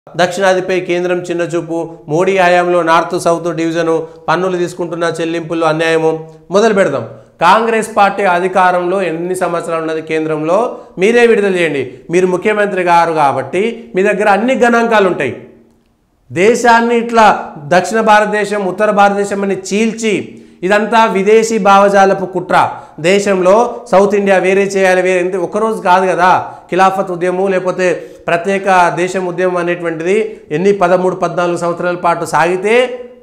దక్షిణాదిపై కేంద్రం చిన్నచూపు మోడీ హయాంలో నార్త్ సౌత్ డివిజను పన్నులు తీసుకుంటున్న చెల్లింపులు అన్యాయము మొదలు పెడదాం కాంగ్రెస్ పార్టీ అధికారంలో ఎన్ని సంవత్సరాలు ఉన్నది కేంద్రంలో మీరే విడుదల చేయండి మీరు ముఖ్యమంత్రి గారు కాబట్టి మీ దగ్గర అన్ని గణాంకాలు ఉంటాయి దేశాన్ని ఇట్లా దక్షిణ భారతదేశం ఉత్తర భారతదేశం అని చీల్చి ఇదంతా విదేశీ భావజాలపు కుట్ర దేశంలో సౌత్ ఇండియా వేరే చేయాలి వేరే అంటే ఒకరోజు కాదు కదా ఖిలాఫత్ ఉద్యమం లేకపోతే ప్రత్యేక దేశం ఉద్యమం అనేటువంటిది ఎన్ని పదమూడు పద్నాలుగు సంవత్సరాల పాటు సాగితే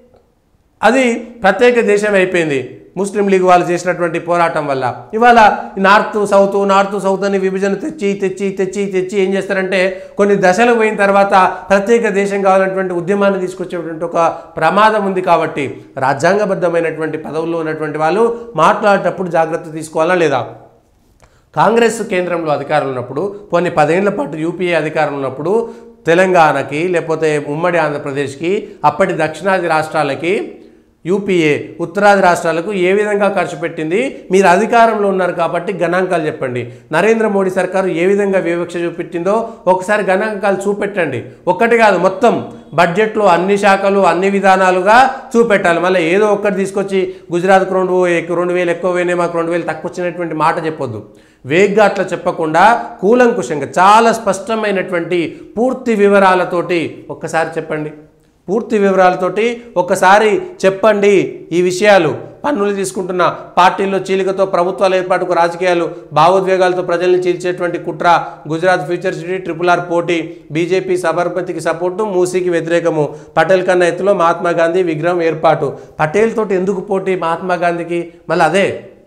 అది ప్రత్యేక దేశం అయిపోయింది ముస్లిం లీగ్ వాళ్ళు చేసినటువంటి పోరాటం వల్ల ఇవాళ నార్త్ సౌత్ నార్త్ సౌత్ అని విభజన తెచ్చి తెచ్చి తెచ్చి తెచ్చి ఏం చేస్తారంటే కొన్ని దశలు పోయిన తర్వాత ప్రత్యేక దేశం కావాలన్నటువంటి ఉద్యమాన్ని తీసుకొచ్చేటువంటి ఒక ప్రమాదం ఉంది కాబట్టి రాజ్యాంగబద్ధమైనటువంటి పదవుల్లో ఉన్నటువంటి వాళ్ళు మాట్లాడేటప్పుడు జాగ్రత్త తీసుకోవాలా లేదా కాంగ్రెస్ కేంద్రంలో అధికారం ఉన్నప్పుడు కొన్ని పదేళ్ల పాటు యూపీఏ అధికారం ఉన్నప్పుడు తెలంగాణకి లేకపోతే ఉమ్మడి ఆంధ్రప్రదేశ్కి అప్పటి దక్షిణాది రాష్ట్రాలకి యూపీఏ ఉత్తరాది రాష్ట్రాలకు ఏ విధంగా ఖర్చు పెట్టింది మీరు అధికారంలో ఉన్నారు కాబట్టి గణాంకాలు చెప్పండి నరేంద్ర మోడీ సర్కారు ఏ విధంగా వివక్ష చూపెట్టిందో ఒకసారి గణాంకాలు చూపెట్టండి ఒక్కటి కాదు మొత్తం బడ్జెట్లో అన్ని శాఖలు అన్ని విధానాలుగా చూపెట్టాలి మళ్ళీ ఏదో ఒక్కటి తీసుకొచ్చి గుజరాత్కు రెండు ఎక్కువ రెండు వేలు ఎక్కువ పోయినాయి మాకు రెండు వేలు తక్కువ వచ్చినటువంటి మాట చెప్పొద్దు వేగ్గా అట్లా చెప్పకుండా కూలంకుషంగా చాలా స్పష్టమైనటువంటి పూర్తి వివరాలతోటి ఒక్కసారి చెప్పండి పూర్తి వివరాలతోటి ఒక్కసారి చెప్పండి ఈ విషయాలు పన్నులు తీసుకుంటున్న పార్టీల్లో చీలికతో ప్రభుత్వాల ఏర్పాటుకు రాజకీయాలు భావోద్వేగాలతో ప్రజల్ని చీల్చేటువంటి కుట్ర Gujarat future city triple R పోటీ బీజేపీ సబర్మతికి సపోర్టు మూసీకి వ్యతిరేకము పటేల్ కన్నా ఎత్తులో మహాత్మా గాంధీ విగ్రహం ఏర్పాటు పటేల్ తోటి ఎందుకు పోటీ మహాత్మా గాంధీకి మళ్ళీ అదే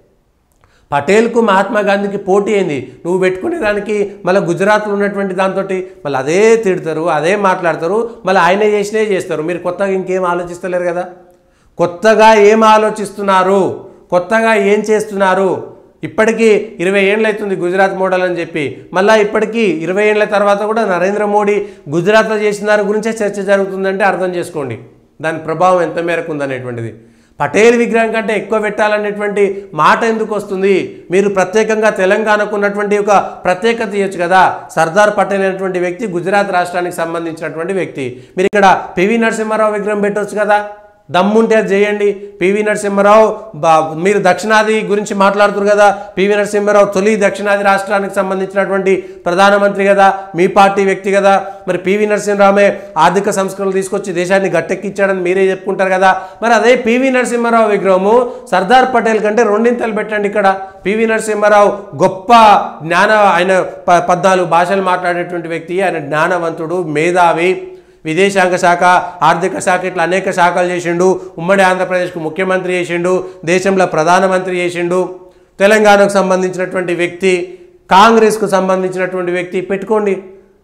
పటేల్కు మహాత్మా గాంధీకి పోటీ అయింది నువ్వు పెట్టుకునే దానికి మళ్ళీ గుజరాత్లో ఉన్నటువంటి దాంతో మళ్ళీ అదే తిడతారు అదే మాట్లాడతారు మళ్ళీ ఆయనే చేసినే చేస్తారు మీరు కొత్తగా ఇంకేం ఆలోచిస్తలేరు కదా కొత్తగా ఏం ఆలోచిస్తున్నారు కొత్తగా ఏం చేస్తున్నారు ఇప్పటికీ ఇరవై ఏళ్ళు అవుతుంది గుజరాత్ మోడల్ అని చెప్పి మళ్ళీ ఇప్పటికీ ఇరవై ఏళ్ళ తర్వాత కూడా నరేంద్ర మోడీ గుజరాత్లో చేసిన దాని గురించే చర్చ జరుగుతుందంటే అర్థం చేసుకోండి దాని ప్రభావం ఎంత మేరకు ఉందనేటువంటిది పటేల్ విగ్రహం కంటే ఎక్కువ పెట్టాలనేటువంటి మాట ఎందుకు వస్తుంది మీరు ప్రత్యేకంగా తెలంగాణకు ఉన్నటువంటి ఒక ప్రత్యేకత ఇవ్వచ్చు కదా సర్దార్ పటేల్ అనేటువంటి వ్యక్తి గుజరాత్ రాష్ట్రానికి సంబంధించినటువంటి వ్యక్తి మీరు ఇక్కడ పివి నరసింహారావు విగ్రహం పెట్టవచ్చు కదా దమ్ముంటే అది చేయండి పివి నరసింహారావు బా- మీరు దక్షిణాది గురించి మాట్లాడుతున్నారు కదా పివి నరసింహారావు తొలి దక్షిణాది రాష్ట్రానికి సంబంధించినటువంటి ప్రధానమంత్రి కదా మీ పార్టీ వ్యక్తి కదా మరి పివి నరసింహరావుమే ఆర్థిక సంస్కరణలు తీసుకొచ్చి దేశాన్ని గట్టెక్కించాడని మీరే చెప్పుకుంటారు కదా మరి అదే పివి నరసింహారావు విగ్రహము సర్దార్ పటేల్ కంటే రెండింతలు పెట్టండి ఇక్కడ పివి నరసింహారావు గొప్ప జ్ఞాన ఆయన ప- పద్నాలుగు భాషలు మాట్లాడేటువంటి వ్యక్తి ఆయన జ్ఞానవంతుడు మేధావి విదేశాంగ శాఖ ఆర్థిక శాఖ ఇట్లా అనేక శాఖలు చేసిండు ఉమ్మడి ఆంధ్రప్రదేశ్కు ముఖ్యమంత్రి చేసిండు దేశంలో ప్రధానమంత్రి చేసిండు తెలంగాణకు సంబంధించినటువంటి వ్యక్తి కాంగ్రెస్కు సంబంధించినటువంటి వ్యక్తి పెట్టుకోండి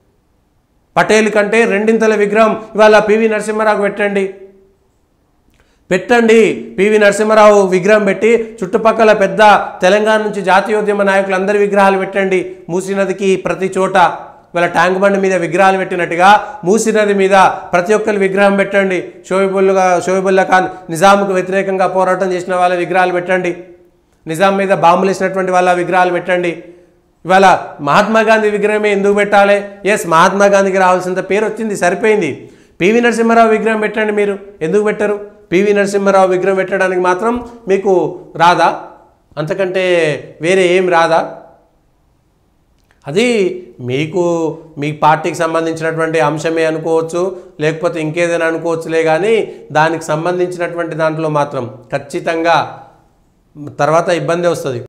పటేల్ కంటే రెండింతల విగ్రహం ఇవాళ పివి నరసింహారావు పెట్టండి పెట్టండి పివి నరసింహారావు విగ్రహం పెట్టి చుట్టుపక్కల పెద్ద తెలంగాణ నుంచి జాతీయోద్యమ నాయకులందరి విగ్రహాలు పెట్టండి మూసీ నదికి ప్రతి చోట ఇవాళ ట్యాంక్ బండ్ మీద విగ్రహాలు పెట్టినట్టుగా మూసీ నది మీద ప్రతి ఒక్కరి విగ్రహం పెట్టండి షోయిబుల్గా షోయిబుల్లా ఖాన్ నిజాంకు వ్యతిరేకంగా పోరాటం చేసిన వాళ్ళ విగ్రహాలు పెట్టండి నిజాం మీద బాంబులు వేసినటువంటి వాళ్ళ విగ్రహాలు పెట్టండి ఇవాళ మహాత్మా గాంధీ విగ్రహమే ఎందుకు పెట్టాలి ఎస్ మహాత్మా గాంధీకి రావాల్సినంత పేరు వచ్చింది సరిపోయింది పివి నరసింహారావు విగ్రహం పెట్టండి మీరు ఎందుకు పెట్టరు పివి నరసింహారావు విగ్రహం పెట్టడానికి మాత్రం మీకు రాదా అంతకంటే వేరే ఏం రాదా అది మీకు మీ పార్టీకి సంబంధించినటువంటి అంశమే అనుకోవచ్చు లేకపోతే ఇంకేదైనా అనుకోవచ్చులే కానీ దానికి సంబంధించినటువంటి దాంట్లో మాత్రం ఖచ్చితంగా తర్వాత ఇబ్బంది వస్తుంది